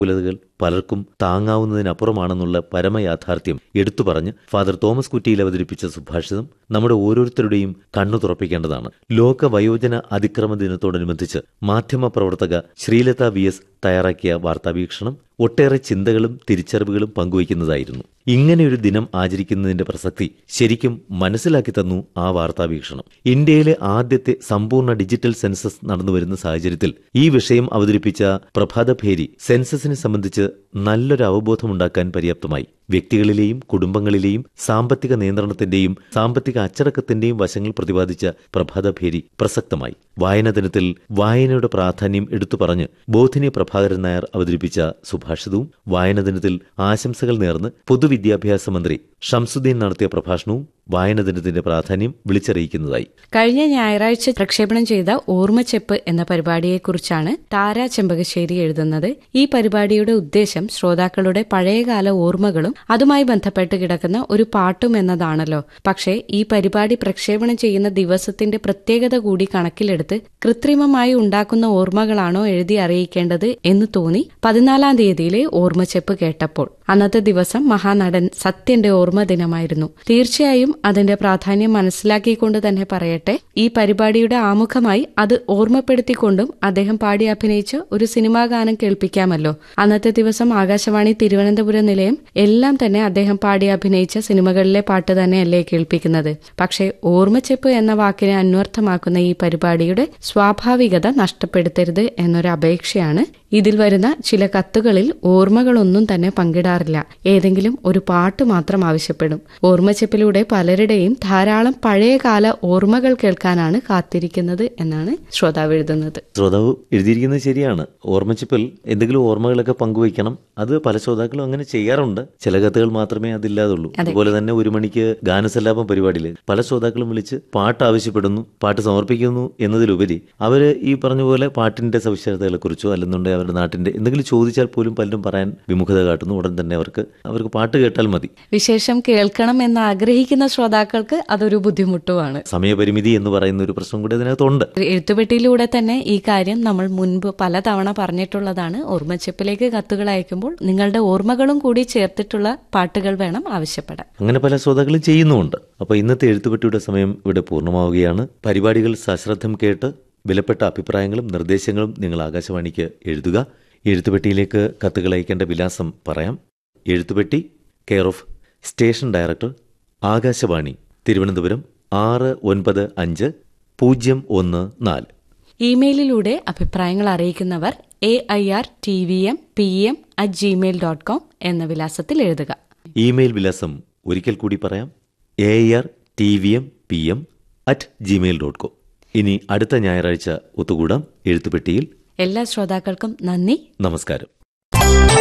കുലതകൾ പലർക്കും താങ്ങാവുന്നതിനപ്പുറമാണെന്നുള്ള പരമയാഥാർത്ഥ്യം എടുത്തു പറഞ്ഞ് ഫാദർ തോമസ് കുറ്റിയിൽ അവതരിപ്പിച്ച സുഭാഷിതം നമ്മുടെ ഓരോരുത്തരുടെയും കണ്ണു തുറപ്പിക്കേണ്ടതാണ് ലോക വയോജന അതിക്രമ ദിനത്തോടനുബന്ധിച്ച് മാധ്യമപ്രവർത്തക ശ്രീലത വി എസ് തയ്യാറാക്കിയ വാർത്താവീക്ഷണം ഒട്ടേറെ ചിന്തകളും തിരിച്ചറിവുകളും പങ്കുവയ്ക്കുന്നതായിരുന്നു ഇങ്ങനെയൊരു ദിനം ആചരിക്കുന്നതിന്റെ പ്രസക്തി ശരിക്കും മനസ്സിലാക്കി തന്നു ആ വാർത്താവീക്ഷണം ഇന്ത്യയിലെ ആദ്യത്തെ സമ്പൂർണ്ണ ഡിജിറ്റൽ സെൻസസ് നടന്നുവരുന്ന സാഹചര്യത്തിൽ ഈ വിഷയം അവതരിപ്പിച്ച പ്രഭാതഭേരി സെൻസസിനെ സംബന്ധിച്ച് നല്ലൊരു അവബോധമുണ്ടാക്കാൻ പര്യാപ്തമായി വ്യക്തികളിലെയും കുടുംബങ്ങളിലെയും സാമ്പത്തിക നിയന്ത്രണത്തിന്റെയും സാമ്പത്തിക അച്ചടക്കത്തിന്റെയും വശങ്ങൾ പ്രതിപാദിച്ച പ്രഭാതഭേരി പ്രസക്തമായി വായന ദിനത്തിൽ വായനയുടെ പ്രാധാന്യം എടുത്തു പറഞ്ഞ് ബോധിനി പ്രഭാകരൻ നായർ അവതരിപ്പിച്ച സുഭാഷിതവും വായന ദിനത്തിൽ ആശംസകൾ നേർന്ന് പൊതുവിദ്യാഭ്യാസ മന്ത്രി ഷംസുദ്ദീൻ നടത്തിയ പ്രഭാഷണവും വായന ദിനത്തിന്റെ പ്രാധാന്യം വിളിച്ചറിയിക്കുന്നതായി കഴിഞ്ഞ ഞായറാഴ്ച പ്രക്ഷേപണം ചെയ്ത ഓർമ്മച്ചെപ്പ് എന്ന പരിപാടിയെക്കുറിച്ചാണ് താര ചെമ്പകശ്ശേരി എഴുതുന്നത് ഈ പരിപാടിയുടെ ഉദ്ദേശം ശ്രോതാക്കളുടെ പഴയകാല ഓർമ്മകളും അതുമായി ബന്ധപ്പെട്ട് കിടക്കുന്ന ഒരു പാട്ടും എന്നതാണല്ലോ പക്ഷേ ഈ പരിപാടി പ്രക്ഷേപണം ചെയ്യുന്ന ദിവസത്തിന്റെ പ്രത്യേകത കൂടി കണക്കിലെടുത്ത് കൃത്രിമമായി ഉണ്ടാക്കുന്ന ഓർമ്മകളാണോ എഴുതി അറിയിക്കേണ്ടത് എന്ന് തോന്നി പതിനാലാം തീയതിയിലെ ഓർമ്മച്ചെപ്പ് കേട്ടപ്പോൾ അന്നത്തെ ദിവസം മഹാനടൻ സത്യന്റെ ഓർമ്മ ദിനമായിരുന്നു തീർച്ചയായും അതിന്റെ പ്രാധാന്യം മനസ്സിലാക്കിക്കൊണ്ട് തന്നെ പറയട്ടെ ഈ പരിപാടിയുടെ ആമുഖമായി അത് ഓർമ്മപ്പെടുത്തിക്കൊണ്ടും അദ്ദേഹം പാടി അഭിനയിച്ച ഒരു സിനിമാ ഗാനം കേൾപ്പിക്കാമല്ലോ അന്നത്തെ ദിവസം ആകാശവാണി തിരുവനന്തപുരം നിലയം എല്ലാം തന്നെ അദ്ദേഹം പാടി അഭിനയിച്ച സിനിമകളിലെ പാട്ട് തന്നെയല്ലേ കേൾപ്പിക്കുന്നത് പക്ഷേ ഓർമ്മച്ചെപ്പ് എന്ന വാക്കിനെ അന്വർത്ഥമാക്കുന്ന ഈ പരിപാടിയുടെ സ്വാഭാവികത നഷ്ടപ്പെടുത്തരുത് എന്നൊരു അപേക്ഷയാണ് ഇതിൽ വരുന്ന ചില കത്തുകളിൽ ഓർമ്മകളൊന്നും തന്നെ പങ്കിടാറില്ല ഏതെങ്കിലും ഒരു പാട്ട് മാത്രം ആവശ്യപ്പെടും ഓർമ്മച്ചെപ്പിലൂടെ പലരുടെയും ധാരാളം പഴയകാല ഓർമ്മകൾ കേൾക്കാനാണ് കാത്തിരിക്കുന്നത് എന്നാണ് ശ്രോതാവ് എഴുതുന്നത് ശ്രോതാവ് എഴുതിയിരിക്കുന്നത് ശരിയാണ് ഓർമ്മച്ചിപ്പിൽ എന്തെങ്കിലും ഓർമ്മകളൊക്കെ പങ്കുവയ്ക്കണം അത് പല ശ്രോതാക്കളും അങ്ങനെ ചെയ്യാറുണ്ട് ചില കത്തുകൾ മാത്രമേ അതില്ലാതുള്ളൂ അതുപോലെ തന്നെ ഒരു മണിക്ക് ഗാനസല്ലാപം പരിപാടിയിൽ പല ശ്രോതാക്കളും വിളിച്ച് പാട്ട് ആവശ്യപ്പെടുന്നു പാട്ട് സമർപ്പിക്കുന്നു എന്നതിലുപരി അവര് ഈ പറഞ്ഞ പോലെ പാട്ടിന്റെ സവിശേഷതകളെ കുറിച്ചോ അല്ലെന്നുണ്ടെങ്കിൽ അവരുടെ നാട്ടിന്റെ എന്തെങ്കിലും ചോദിച്ചാൽ പോലും പലരും പറയാൻ വിമുഖത കാട്ടുന്നു ഉടൻ തന്നെ അവർക്ക് അവർക്ക് പാട്ട് കേട്ടാൽ മതി വിശേഷം കേൾക്കണം എന്ന് ആഗ്രഹിക്കുന്ന ശ്രോതാക്കൾക്ക് അതൊരു ബുദ്ധിമുട്ടുമാണ് സമയപരിമിതി എന്ന് പറയുന്ന ഒരു പ്രശ്നം കൂടി അതിനകത്തുണ്ട് എഴുത്തുപെട്ടിയിലൂടെ തന്നെ ഈ കാര്യം നമ്മൾ മുൻപ് പലതവണ പറഞ്ഞിട്ടുള്ളതാണ് ഓർമ്മച്ചെപ്പിലേക്ക് കത്തുകൾ അയക്കുമ്പോൾ നിങ്ങളുടെ ഓർമ്മകളും കൂടി ചേർത്തിട്ടുള്ള പാട്ടുകൾ വേണം ആവശ്യപ്പെടാൻ അങ്ങനെ പല ശ്രോതാക്കളും ചെയ്യുന്നുമുണ്ട് അപ്പോൾ ഇന്നത്തെ എഴുത്തുപെട്ടിയുടെ സമയം ഇവിടെ പൂർണ്ണമാവുകയാണ് പരിപാടികൾ സശ്രദ്ധം കേട്ട് വിലപ്പെട്ട അഭിപ്രായങ്ങളും നിർദ്ദേശങ്ങളും നിങ്ങൾ ആകാശവാണിക്ക് എഴുതുക എഴുത്തുപെട്ടിയിലേക്ക് കത്തുകൾ അയക്കേണ്ട വിലാസം പറയാം എഴുത്തുപെട്ടി care of station director Akashvani Thiruvananthapuram ആറ് ഒൻപത് അഞ്ച് പൂജ്യം ഒന്ന് നാല് ഇമെയിലിലൂടെ അഭിപ്രായങ്ങൾ അറിയിക്കുന്നവർ A I R T V M P M at Gmail dot com എന്ന വിലാസത്തിൽ എഴുതുക ഇമെയിൽ വിലാസം ഒരിക്കൽ കൂടി പറയാം A R T V M P M at Gmail dot com ഇനി അടുത്ത ഞായറാഴ്ച ഒത്തുകൂടാം എഴുത്തുപെട്ടിയിൽ എല്ലാ ശ്രോതാക്കൾക്കും നന്ദി നമസ്കാരം